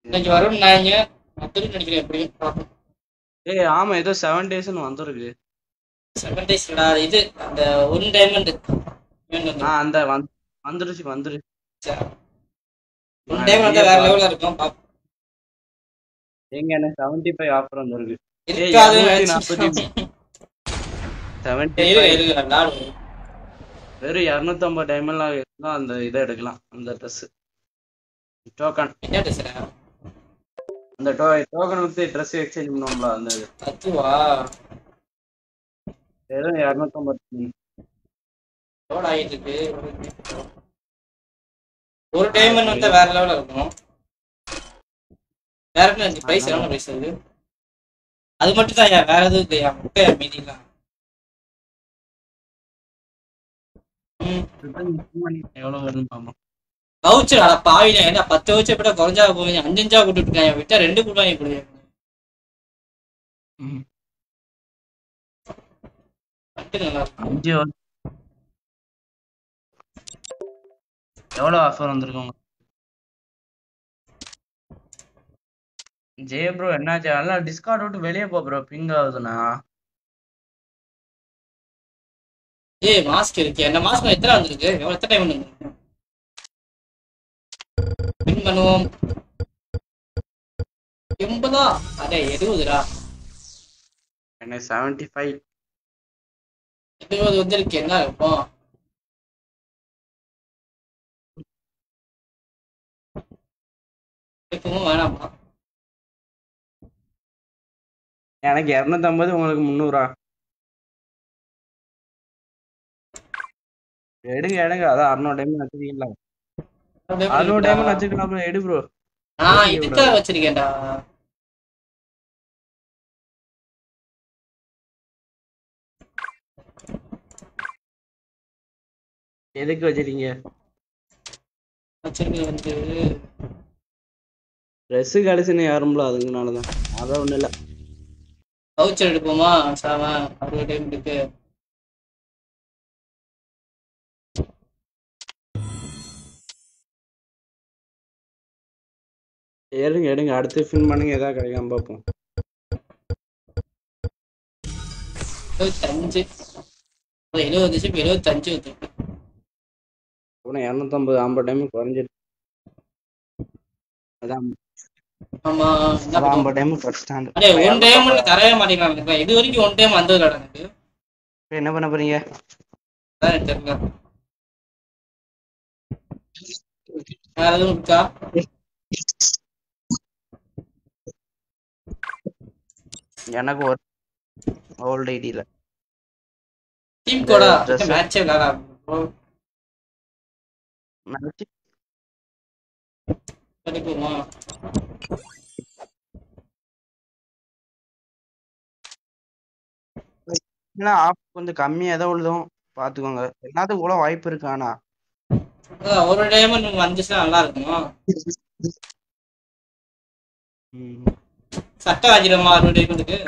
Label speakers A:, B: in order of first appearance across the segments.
A: இன்னைக்கு வரும்னு நாங்க வந்துடும் நினைக்கிறேன் எப்படியும் பார்ப்போம்
B: ஏய் ஆமா ஏதோ செவன் டேஸ்னு வந்திருக்கு
A: செவன் டேஸ் இது அந்த ஒன் டைமண்ட்
B: ஆ அந்த வந்து வந்துருச்சு வந்துருச்சு
A: ஒன் டைம் வந்து வேற லெவல்ல இருக்கும் பார்ப்போம்.
B: எங்க எனக்கு செவன்டி ஃபைவ் ஆஃபர் வந்திருக்கு ஏய்,
A: இருக்காது
B: இருநூத்தி நாற்பத்தி செவன்டி
A: இரு, இரு, விளையாடுவோம்.
B: வெறும் இரநூத்தம்பது டைமெல்லாம் இருந்தா அந்த இதை எடுக்கலாம் அந்த ட்ரெஸ் டோக்கன்
A: என்ன பேசுற
B: அந்த டோ டோக்கன் வித்து ட்ரெஸ் எக்ஸ்சேஞ்ச் பண்ணுவோம்ல அந்த இது
A: தத்துவா
B: வெறும் இரநூத்தம்பது
A: லோட் ஆகிட்டு இருக்கு ஒரு டைமண்ட் வந்து வேற லெவல்ல இருக்கும் வேற என்ன பிரைஸ் என்ன பிரைஸ் அது அது மட்டும் தான் வேற எதுவும் இல்லையா முட்டையா மீதிலாம் ம்
B: எவ்வளவு வருதுன்னு பார்ப்போம்
A: வவுச்சர் அட பாவில என்ன பத்து வவுச்சர் விட குறைஞ்சா போவீங்க அஞ்சு அஞ்சா கூட்டு இருக்காங்க விட்டா ரெண்டு கூட வாங்கி கொடுங்க
B: ம்.
A: மட்டும் நல்லா இருக்கும்
B: அஞ்சு வரு- எவ்வளவு ஆஃபர் வந்திருக்கு உங்களுக்கு ஜெய ப்ரோ என்னாச்சு எல்லாம் டிஸ்கார்ட் விட்டு வெளியே போ ப்ரோ பிங் ஆகுதுண்ணா
A: ஏய் மாஸ்க் இருக்கு என்ன மாஸ்க் எத்தனை வந்திருக்கு எவ்வளவு எத்தனை டைம் வந்து வின் பண்ணுவோம் எண்பதா அடே எழுபதுடா
B: எனக்கு செவன்டி ஃபைவ்
A: எழுபது வந்திருக்கு என்ன இருக்கும் இப்பவும் வேணாமா
B: எனக்கு இரநூத்தம்பது உங்களுக்கு முந்நூறா எடுங்க எடுங்க அதான் அறுநூறு டைம் வச்சிருக்கீங்களா அறுநூறு டைம் வச்சுக்கலாம் எடு ப்ரோ
A: நான் இதுக்காக வச்சிருக்கேன்டா
B: எதுக்கு வச்சிருக்கீங்க
A: வச்சிருக்கிறது வந்து
B: ட்ரெஸ்ஸு கடைசின்னு யாரும்ல அதுங்கனால தான் அதான் ஒன்றும் இல்லை
A: வவுச்சர் எடுப்போமா சாம அறுபது டைம் இருக்கு
B: எடுங்க எடுங்க அடுத்து ஃபின் பண்ணுங்க எதாவது கிடைக்காம பார்ப்போம்
A: எழுபத்தஞ்சு எழுபது வந்துச்சு இப்போ எழுபத்தஞ்சு வந்துருக்கு
B: அப்புறம் இரநூத்தம்பது ஐம்பது டைம் குறைஞ்சிருக்கு அதான்
A: ஆமா என்ன
B: அதான்
A: பண்ணுவோம்
B: ஐம்பது டைம் குறைச்சிட்டாங்க
A: அடே ஒன் டைம் தரவே மாட்டேங்கிறாங்க இது வரைக்கும் ஒன் டைம் வந்தது எனக்கு
B: இப்ப என்ன பண்ண போறீங்க
A: அதான் எனக்கு தெரியல வேற எதுவும் இருக்கா
B: எனக்கு ஒரு ஓல்டு ஐடியில்
A: டீம் கூட
B: dress.
A: மேட்சே விளையாடா கிடைக்குமா
B: ஆஃப் கொஞ்சம் கம்மியாக தான் விழுதும் பார்த்துக்கோங்க எல்லாத்துக்கும் கூட வாய்ப்பு இருக்கு ஆனா
A: அதான் ஒரு டைம் வந்துச்சுன்னா நல்லா இருக்குமா
B: ம்.
A: சட்டை வாங்கிடுமா அறுபது டைம் இருக்கு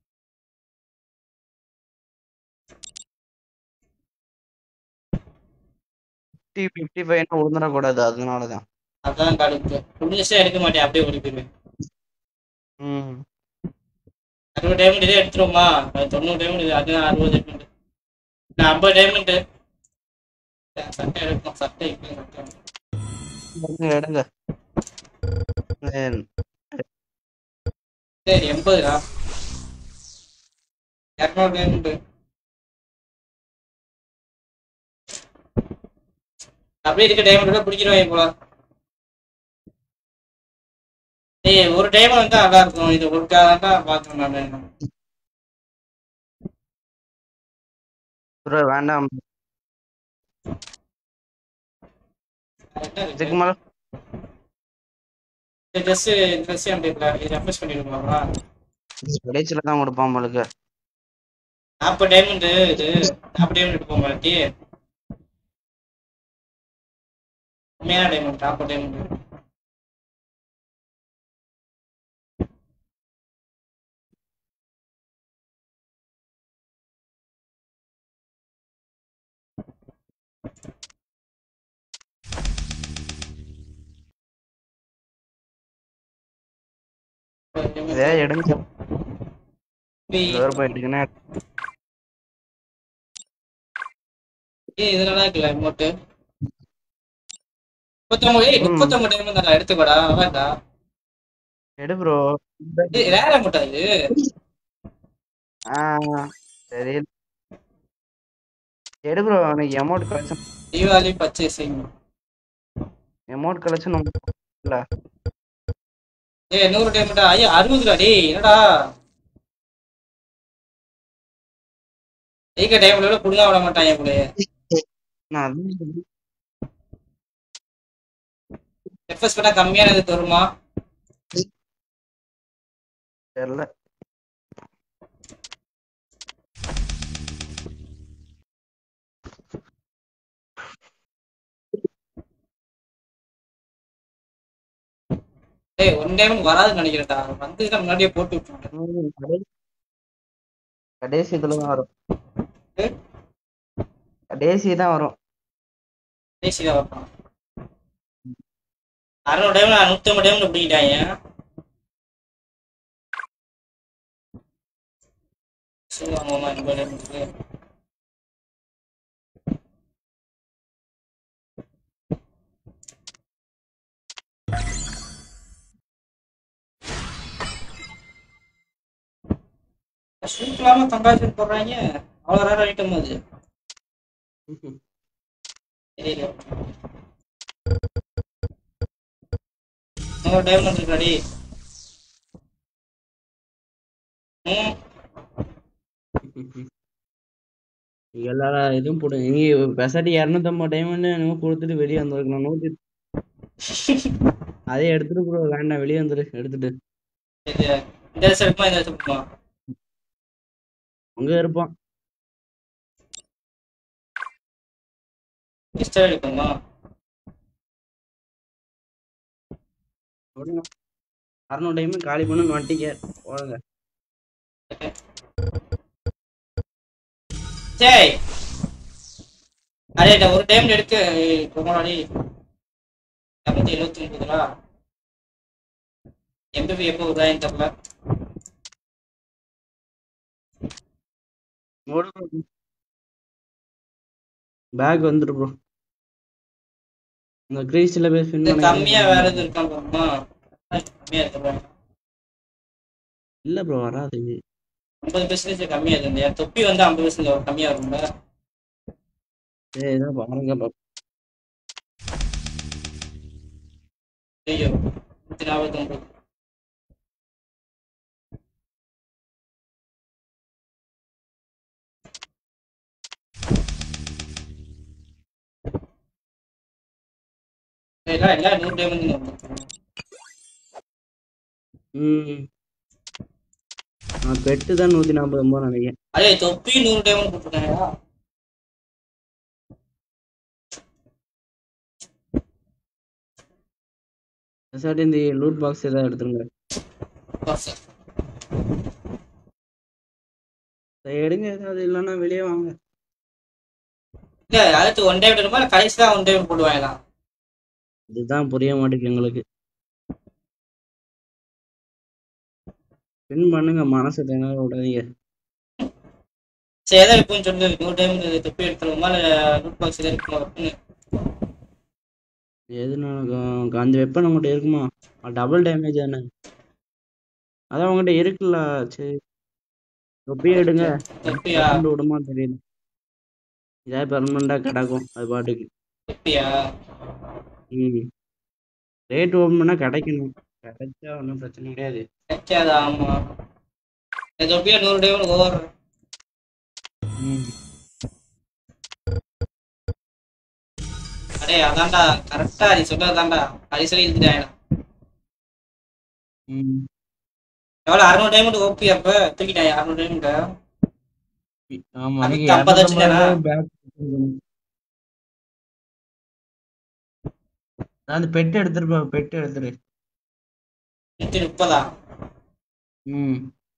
B: ஃபிஃப்டி ஃபிஃப்டி ஃபைவ்னு விழுந்துடக்கூடாது அதனால தான்
A: அதான் கடுப்பு முடிஞ்சிச்சா எடுக்க மாட்டேன் அப்படியே ஓடி போயிருவேன்
B: ம்
A: அறுபது டைமண்ட் இதே எடுத்துருவோமா அது தொண்ணூறு டைமண்ட் இது அது அறுபது டைமண்ட் நான் ஐம்பது டைமண்ட் சட்டை எடுக்கணும் சட்டை இப்பயும் சட்டை
B: எடுங்க எடுங்க ஏன்,
A: சரி எண்பதுடா இரநூறு டைமண்ட் அப்படியே இருக்க டைமண்ட் கூட பிடிச்சிருவாங்க போல ஏய் ஒரு டைம் வந்து நல்லா இருக்கும் இது ஒருக்காக தான் பார்க்கணும் நான்
B: bro, வேண்டாம் இதுக்கு மேல
A: ட்ரெஸ் ட்ரெஸ் அனுப்பிடல இது ரெஃப்ரெஷ் பண்ணிடுவாங்களா
B: கடைசியில தான் கொடுப்பான் உங்களுக்கு
A: நாற்பது டைமண்ட் இது நாற்பது டைமண்ட் எடுப்போம் மாட்டி உண்மையான டைமண்ட் நாற்பது டைமண்ட்
B: இதே எடுங்க ஒரு போயிட்டுக்குன்னா
A: ஏய் இது நல்லா இருக்குல்ல அமௌண்ட் முப்பத்தொம்பது ஏய்
B: ம்.
A: முப்பத்தொம்பது டைம் தான் எடுத்துக்கோடா வேண்டா
B: எடு ப்ரோ
A: ஏய் ரேர அமௌண்டா இது
B: ஆ சரி எடு ப்ரோ எனக்கு amount collection
A: Deepavali purchasing
B: amount collection இல்ல
A: ஏய் நூறு டைமண்டா ஐயா அறுபதுடா டேய் என்னடா ஜெயிக்க டைம்ல கூட புடுங்க விட மாட்டான் போல
B: நான் அதான்
A: எஃப்எஸ் பண்ணா கம்மியானது வருமா
B: தெரியல
A: டேய் ஒன் டைம் வராதுன்னு நினைக்கிறேன்டா வந்து முன்னாடியே போட்டு விட்டுருட்டேன்
B: ம், கடை- கடைசி இதுல தான் வரும்
A: ஏ?
B: கடைசி தான் வரும்
A: பேசிதான் வைப்பான் அறுநூறு டைம் நான் நூத்தி ஐம்பது டைம்ல பிடிக்கிட்டாங்க சரி ஆமாமா எண்பது டைம் இருக்கு சூப்பராம கங்காச்சுலேட் போடுறாங்க அவ்வளோ ரேர் ஐட்டம் அது தெரியல நூறு டைம் வந்துருக்காடி ம்
B: எல்லா இதுவும் போட்டு நீ பெசாட்டி இரநூத்தம்பது டைமண்ட் என்னமோ கொடுத்துட்டு வெளியே வந்துருக்கணும் நூத்தி அதே எடுத்துட்டு ப்ரோ வேண்டாம் வெளியே வந்துரு எடுத்துட்டு
A: இது இந்த வருஷம் இருக்குமா இந்த வருஷம் இருக்குமா
B: அங்க இருப்பான்
A: இஷ்டம் எடுக்குமா
B: போடுங்க அறுநூறு டைம் காலி பண்ணு வட்டிக்க போடுங்க
A: சரி அதே ஒரு டைம் எடுத்து ரொம்ப நாளி இரநூத்தி எழுபத்தி ஒன்பது ரூபா எம்பி எப்போ வருதான்னு தெரியல
B: பேக் வந்துரு ப்ரோ இந்த கிரீஸ்ல போய் ஃபின்
A: இது கம்மியா வேற எதுவும் இருக்கான்னு பாருமா கம்மியா இருக்கு
B: இல்ல ப்ரோ வராது
A: ஐம்பது பெர்சன்டேஜ் கம்மியா இருக்கு இல்லையா தொப்பி வந்து ஐம்பது பெர்சன்டேஜ் கம்மியா இருக்கும்ல
B: சரி இதான் பாருங்க பாப்போம்.
A: ஐயோ நூத்தி நாற்பத்தி ஒன்பது எல்லாம் எல்லாம் நூறு டைமண்ட்
B: ம் நான் பெட்டு தான் நூத்தி நாற்பது ஒன்பது நினைக்கிறேன்
A: அதே தொப்பி நூறு டைமண்ட் போட்டுருக்காங்க
B: பெசாட்டி இந்த லூட் பாக்ஸ் ஏதாவது எடுத்துருங்க சரி, எடுங்க ஏதாவது இல்லைன்னா வெளியே வாங்க
A: இல்ல அடுத்து ஒன் டைம் இருக்குமா கடைசி தான் ஒன் டைம் போடுவாங்களா
B: இதுதான் புரிய மாட்டேங்குது எங்களுக்கு பின் பண்ணுங்க மனசு தேங்க விடாதீங்க
A: சரி எதாவது இருக்குன்னு சொல்லு நூறு டைம் தொப்பி எடுத்துருவோமா இல்ல நூட் பாக்ஸ் எதாவது இருக்குமா அப்படின்னு
B: எது எனக்கு அந்த வெப்பன் உங்கள்கிட்ட இருக்குமா டபுள் டேமேஜ் தானே அதான் உங்கள்கிட்ட இருக்குல்ல சரி தொப்பியே எடுங்க
A: தொப்பியா
B: கொண்டு விடுமா தெரியல இதாக பெர்மனண்டா கிடக்கும் அது பாட்டுக்கு
A: தொப்பியா
B: ம் ரேட் ஓப்பன் பண்ணால் கிடைக்கணும் கிடைச்சா ஒன்றும் பிரச்சனை கிடையாது
A: கிடைக்காதா ஆமா இந்த தொப்பியா நூறு டைம் ஓவர்
B: ம்
A: அடே அதான்டா கரெக்டா நீ சொல்றதான்டா கடைசியில இழுத்துட்டாங்க
B: ம்
A: எவ்வளவு அறுநூறு டைமண்ட் ஓபி அப்ப தூக்கிட்டாங்க அறுநூறு டைமண்ட்
B: ஆமா
A: அதுக்கு
B: நீங்க
A: ஐம்பது வச்சுட்டேனா?
B: back கொடுக்கணும். நான் அந்த பெட்டு எடுத்துருப்பா பெட்டு எடுத்துரு
A: நூத்தி முப்பதா
B: ம்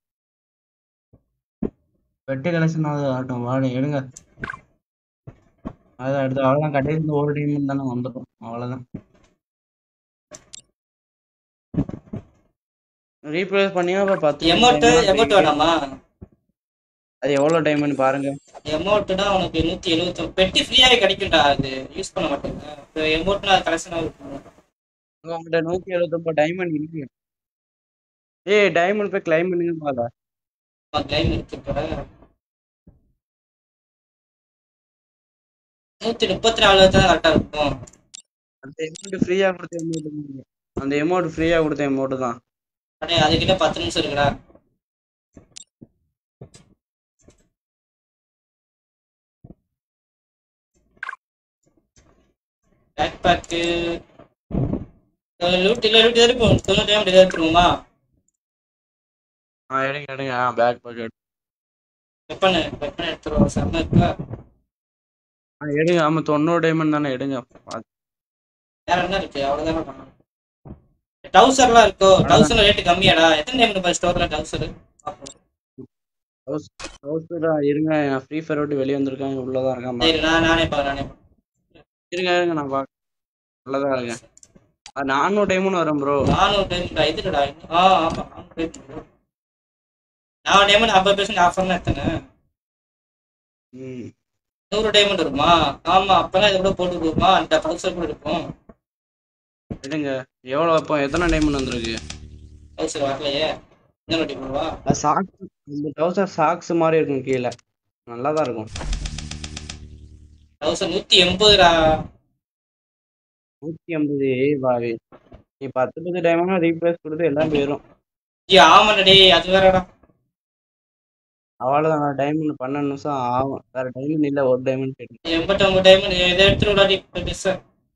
B: பெட்டு கலெக்ஷன் அது ஆகட்டும் வாடு எடுங்க அதான் எடுத்து அவ்வளோதான் கடையில் இருந்து ஒரு டைம் தானே வந்துடும் அவ்வளோதான் ரீப்ளேஸ் பண்ணியா அப்ப பத்து
A: எமௌண்ட்
B: diamond
A: எமௌண்ட்
B: போய்
A: வேணாமா
B: அது எவ்வளவு டைமண்ட் பாருங்க
A: எமௌண்ட்னா உனக்கு நூத்தி எழுபத்தி பெட்டி ஃப்ரீயாவே கிடைக்கும்டா அது யூஸ் பண்ண மாட்டேங்க எமௌண்ட்னா கலெக்ஷனாக இருக்கும்
B: உங்ககிட்ட நூத்தி எழுபத்தொன்பது டைமண்ட் இருக்கு ஏய் டைமண்ட் போய் கிளைம் பண்ணுங்க பால
A: கிளைம் இருக்கு இப்ப நூத்தி முப்பத்தி நாலு தான் கரெக்டா இருக்கும்
B: அந்த அமௌண்ட் ஃப்ரீயா கொடுத்த அமௌண்ட் அந்த அமௌண்ட் ஃப்ரீயா கொடுத்த அமௌண்ட் தான்
A: அடே அதுக்கிட்ட பத்து நிமிஷம் இருக்குடா பேக் பேக்கு லூட் இல்ல லூட் இருக்கும் தொண்ணூறு டைம் இதை எடுத்துருவோமா
B: ஆ எடுங்க எடுங்க ஆ பேக் பாக்கெட்
A: வெப்பன் வெப்பன் எடுத்துருவோம் செம்ம இருக்கா
B: ஆ எடுங்க ஆமா தொண்ணூறு டைமண்ட் தானே எடுங்க பாத்து.
A: வேற என்ன இருக்கு அவ்வளவுதானே பண்ணணும் டவுசர்லாம் இருக்கோ டவுசர் ரேட்டு கம்மியாடா எத்தனை டைம் நம்ம ஸ்டோர்ல டவுசர்
B: ஹவுஸ்ல இருங்க நான் ஃப்ரீ ஃபயர் விட்டு வெளியே வந்திருக்கேன் உள்ளதான் இருக்கேன்
A: சரி நான் நானே பாரு நானே பாரு.
B: இருங்க இருங்க நான் பாக்க நல்லதா இருக்கேன் அது நானூறு டைமண்ட் வரும் ப்ரோ
A: நானூறு டைம் இதுலடா ஆ ஆமா நானூறு டைம் நான் டைமண்ட் ஐம்பது பெர்சன்ட் ஆஃபர்லாம் எடுத்தேனே
B: ம்
A: நூறு டைமண்ட் இருக்குமா ஆமா அப்பெல்லாம் இதை கூட போட்டு கொடுக்குமா அந்த டவுசர் கூட இருக்கும்
B: எடுங்க எவ்வளோ இப்போ எத்தனை டைமண்ட் வந்திருக்கு
A: டவுசர் வரலையே இன்னொரு வாட்டி போடுவா
B: அது சாக்ஸ் இந்த டவுசர் சாக்ஸ் மாதிரி இருக்கும் கீழே நல்லா தான் இருக்கும்
A: டவுசர் நூத்தி எண்பதுடா
B: நூற்றி ஐம்பது பாவி நீ பத்து பத்து டைமண்ட் ரீப்ளேஸ் கொடுத்து எல்லாம் போயிடும்
A: ஏ ஆமாடா டேய் அது வேறடா
B: அவ்வளோதான் டைமண்ட் பன்னெண்டு நிமிஷம் ஆகும் வேற டைமண்ட் இல்லை ஒரு டைமண்ட் கேட்டு
A: எண்பத்தொம்பது டைமண்ட் இதை எடுத்துருடா டி பெருசா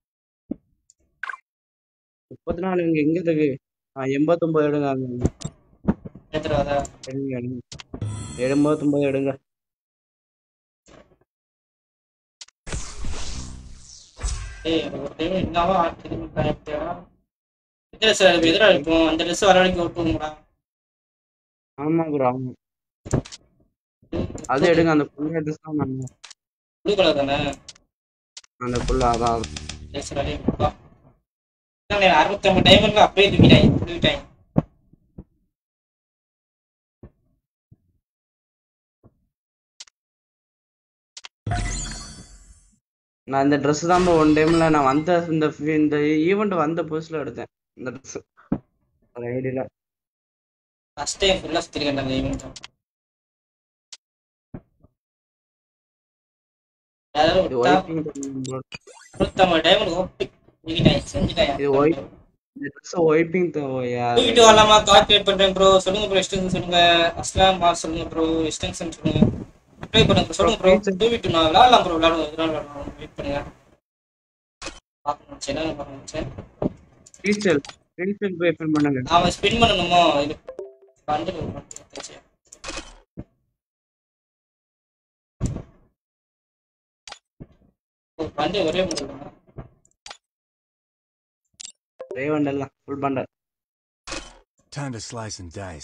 B: முப்பத்தி நாலு இங்கே எங்கே இருக்கு ஆ எண்பத்தொம்பது எடுங்க அங்க
A: எடுத்துருவாதா
B: எடுங்க எடுங்க எண்பத்தொம்பது எடுங்க
A: ஏய் ஒரு டைம் என்னவா திரும்பி கரெக்டா எதிர சார் எதிரா இருக்கும் அந்த ட்ரெஸ் வர வரைக்கும் விட்டுருங்கடா
B: ஆமா ப்ரோ ஆமா அது எடுங்க அந்த ஃபுல் அட்ரஸ் தான் நல்லா
A: ப்ளூ கலர் தானே
B: அந்த ஃபுல் அதான்
A: சரி சரி அடே வா நான் அறுபத்தொம்பது டைமண்ட்ல அப்படியே தூக்கிட்டேன் தூக்கிட்டேன்
B: நான் இந்த ட்ரெஸ் தான் bro ஒன் டைம்ல நான் வந்த இந்த இந்த ஈவெண்ட் வந்த புதுசுல எடுத்தேன் இந்த ட்ரெஸ் ஒரு ஐடியில
A: ஃபர்ஸ்ட் டைம் ஃபுல்லா சுத்திருக்கேன் அந்த ஈவெண்ட் யாராவது
B: இது
A: விட்டா
B: ஒயிட்டிங் bro
A: அறுபத்தொம்பது டைமண்ட் ஓப்பி தூக்கிட்டேன் செஞ்சுட்டேன்
B: இது white. இந்த ட்ரெஸ் ஒய்ப்பிங்
A: தூக்கிட்டு வரலாமா கால்குலேட் பண்றேன் ப்ரோ சொல்லுங்க ப்ரோ எக்ஸ்டென்ஷன் சொல்லுங்க அஸ்லாம் மா சொல்லுங்க ப்ரோ எக்ஸ்டென்ஷன் சொல்லுங்க அப்ளை பண்ணுங்க bro. சொல்லுங்க ப்ரோ தூக்கிட்டு நான் விளாடலாம் ப்ரோ விளாடுவோம் இதெல்லாம் விளாடுவோம் வெயிட் பண்ணுங்க பார்க்கணும் சரி என்ன பார்க்கணும் சரி
B: ரீசேல் ரீசேல் போய் ஃபில் பண்ணுங்க
A: அவன் ஸ்பின் பண்ணணுமோ இது பண்டு பண்டு ஒரே முடியும்
B: ரேவண்ட் எல்லாம் full bundle
C: Time to slice and dice.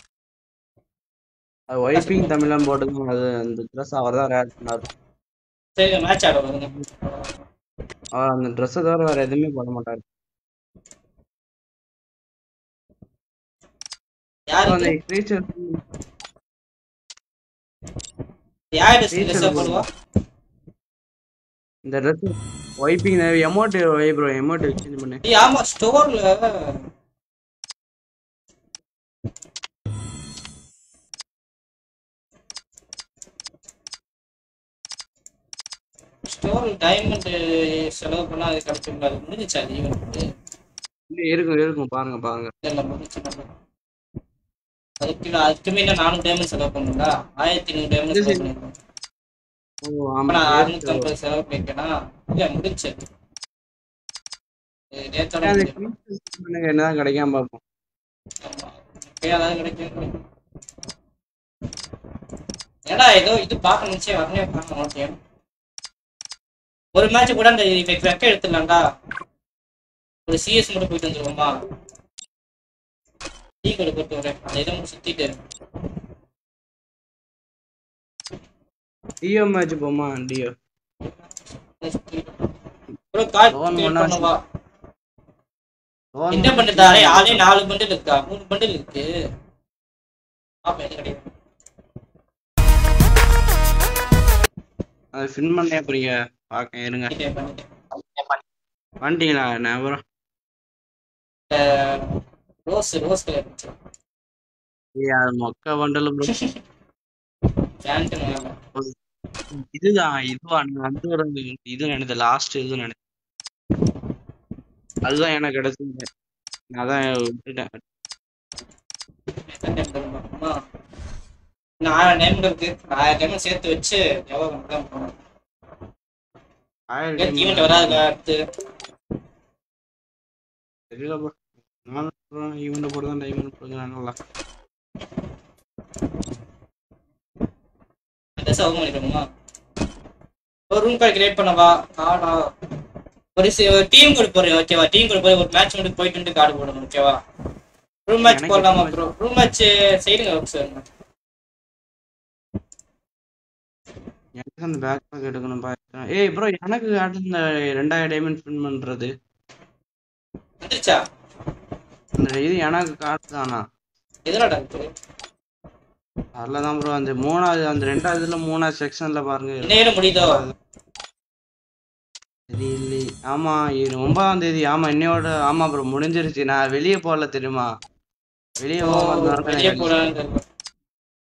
B: அது ஒய்ப்பிங் தமிழன் போட்டுக்கோங்க அது அந்த ட்ரெஸ் அவர் தான் ரேட் பண்ணாரு
A: சரி மேட்ச் ஆட வருங்க
B: அவர் அந்த ட்ரெஸ்ஸை தவிர வேற எதுவுமே போட மாட்டாரு
A: யாரு
B: அந்த ரீசேல்
A: யார் ட்ரெஸ் போடுவா
B: இந்த ட்ரெஸ் ஒய்ப்பிங் amount why bro amount exchange பண்ணு
A: ஏய் ஆமா ஸ்டோர்ல ஸ்டோர் டைமண்ட் செலவு பண்ணா அது கிடைக்கும் அது முடிஞ்சிச்சு அது ஈவெண்ட்
B: இல்ல, இருக்கும் இருக்கும் பாருங்க பாருங்க
A: இல்ல முடிஞ்சு அதுக்கு அதுக்குமே இன்னும் நானூறு டைமண்ட் செலவு பண்ணுங்களா ஆயிரத்தி நூறு டைமண்ட் செலவு பண்ணிருக்கோம்
B: ஓ
A: அப்ப
B: ஆமா
A: நான் அறுநூத்தி ஐம்பது செலவு பண்ணிருக்கேனா இல்ல முடிஞ்சு இது நேத்தோட
B: அந்த
A: முடிஞ்சு.
B: creatures பண்ணுங்க என்னதான் கிடைக்காம பார்ப்போம்
A: ஆமா. இப்பயே அதாவது கிடைக்கும் ஏடா ஏதோ இது பார்க்க நிச்சயம் வரனே பார்க்க மாட்டேன் ஒரு மேட்ச் கூட அந்த வெ- வெக்க எடுத்துடலாம்டா ஒரு சிஎஸ் மட்டும் போயிட்டு வந்துருவோமா டீ கூட போட்டு வரேன் அந்த இதை மட்டும் சுத்திட்டு
B: டியோ மேட்ச் போமா duo
A: bro call
B: Loan
A: clear
B: பண்ணா
A: பண்ணவா என்ன பண்ணுதாரே ஆளே நாலு பண்டில் இருக்கா மூணு பண்டில் இருக்கு பாப்பேன் எது கிடையாது
B: அதை ஃபின் பண்ணே புரிய பார்க்க இருங்க
A: பண்ணிட்டேன், பண்ணிட்டேன்.
B: வந்துட்டீங்களா நான் அப்புறம்
A: அஹ், ரோஸ் ரோஸ் கலர் இருந்துச்சு
B: ஏய், அது மொக்க பண்டல் ப்ரோ
A: பேண்ட்
B: இதுதான் இதுவா நான் அந்த ஒரு இது நினைச்சேன் லாஸ்ட் இது நினைச்சேன் அதுதான் எனக்கு கிடைச்சது நான் அதான் விட்டுட்டேன்
A: ஆயிரம் டைம் இருக்கு ஆயிரம் டைம் சேர்த்து வச்சு எவ்வளவு தான் போகணும்
B: ஆயிரம்
A: ஈவெண்ட்
B: time
A: வராதுல அடுத்து
B: தெரியல ப்ரோ நான் ஈவெண்ட் போட்டு தான் டைமண்ட் போடுறேன் நல்லா
A: அட்ரஸ் அவங்க பண்ணிடுவோமா ஒரு ரூம் கார்டு கிரியேட் பண்ணவா கார்டா ஒரு டீம் கூட போறேன் ஓகேவா டீம் கூட போய் ஒரு மேட்ச் மட்டும் போயிட்டு வந்து கார்டு போடணும் ஓகேவா ரூம் மேட்ச்
B: எனக்கு
A: போடலாமா
B: எப்படி
A: ப்ரோ ரூம் மேட்ச் செய்யுங்க சார்
B: எனக்கு அந்த பேக் பேக் எடுக்கணும் பார்த்தேன் ஏய் ப்ரோ எனக்கு அடுத்து இந்த ரெண்டாயிரம் டைமண்ட் ஸ்பின் பண்றது
A: வந்துருச்சா
B: அந்த இது எனக்கு காட்டுதானா
A: எதுலடா இருக்கு
B: அதில் தான் ப்ரோ அந்த மூணாவது அந்த ரெண்டாவதுல மூணாவது செக்ஷன்ல பாருங்க
A: என்ன ஏற முடியுதோ
B: தெரியல ஆமா இது ஒன்பதாம் தேதி ஆமா இன்னையோட ஆமா ப்ரோ முடிஞ்சிருச்சு நான் வெளியே போகல தெரியுமா வெளியே
A: ஓ,
B: போகாதனால
A: வெளியே
B: எனக்கு
A: போடான்னு